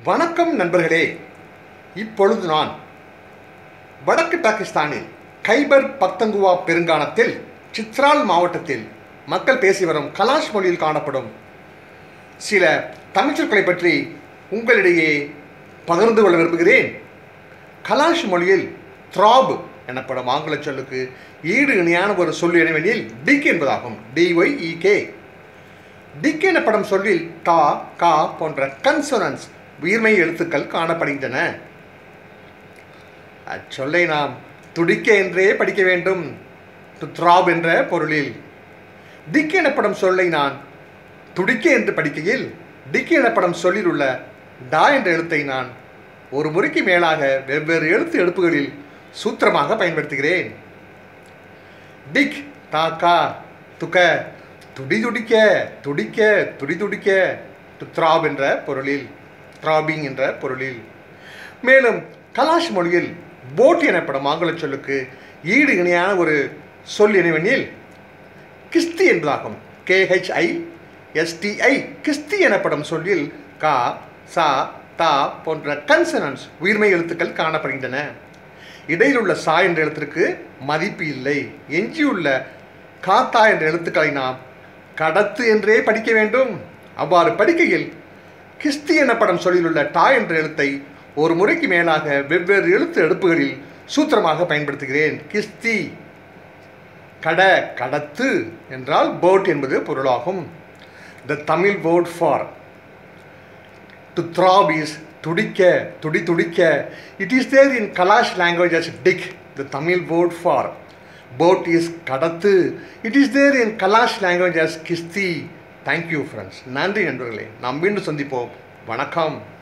வணக்கம் நண்பர்களே இப்பொழுது நான் வடக்கு பாகிஸ்தானில் கைபர் பக்தங்குவா பெருங்கானத்தில் சித்ரால் மாவட்டத்தில் மக்கள் பேசி வரும் கலாஷ் மொழியில் காணப்படும் சில தமிழ் சொற்களை பற்றி உங்களிடையே பகிர்ந்து கொள்ள விரும்புகிறேன் கலாஷ் மொழியில் த்ராப் எனப்படும் ஆங்கில சொல்லுக்கு ஈடு இணையான ஒரு சொல் எனவெனில் டிக் என்பதாகும் டிஒய்இகே டிக் எனப்படும் சொல்லில் டா கா போன்ற கன்சோனன்ஸ் உயிர்மை எழுத்துக்கள் காணப்படுகின்றன அச்சொல்லை நாம் துடிக்க என்றே படிக்க வேண்டும் டு த்ராப் என்ற பொருளில் டிக் எனப்படும் சொல்லை நான் துடிக்க என்று படிக்கையில் டிக் எனப்படும் சொல்லில் உள்ள டா என்ற எழுத்தை நான் ஒரு முறைக்கு மேலாக வெவ்வேறு எழுத்து எடுப்புகளில் சூத்திரமாக பயன்படுத்துகிறேன் டிக் தாக்கா துக்க துடி துடிக்க துடிக்க துடி துடிக்க டு த்ராப் என்ற பொருளில் த்ராபிங் என்ற பொருளில் மேலும் கலாஷ் மொழியில் போட் எனப்படும் ஆங்கில சொல்லுக்கு ஈடு இணையான ஒரு சொல் எனவெனில் கிஸ்தி என்பதாகும் கேஹெச்ஐ எஸ்டிஐ கிஸ்தி எனப்படும் சொல்லில் கா சா தா போன்ற கன்சனன்ஸ் உயிர்மை எழுத்துக்கள் காணப்படுகின்றன இடையில் உள்ள சா என்ற எழுத்திற்கு மதிப்பு இல்லை எஞ்சியுள்ள காத்தா என்ற எழுத்துக்களை நாம் கடத்து என்றே படிக்க வேண்டும் அவ்வாறு படிக்கையில் கிஸ்தி எனப்படும் சொல்லில் உள்ள டா என்ற எழுத்தை ஒரு முறைக்கு மேலாக வெவ்வேறு எழுத்து எடுப்புகளில் சூத்திரமாக பயன்படுத்துகிறேன் கிஸ்தி கட கடத்து என்றால் போட் என்பது பொருளாகும் the Tamil word for to throb is துடிக்க துடி துடிக்க it is there in Kalash language as டிக் the Tamil word for boat is கடத்து it is there in Kalash language as கிஸ்தி தேங்க்யூ ஃப்ரெண்ட்ஸ் நன்றி நண்பர்களே நாம் மீண்டும் சந்திப்போம் வணக்கம்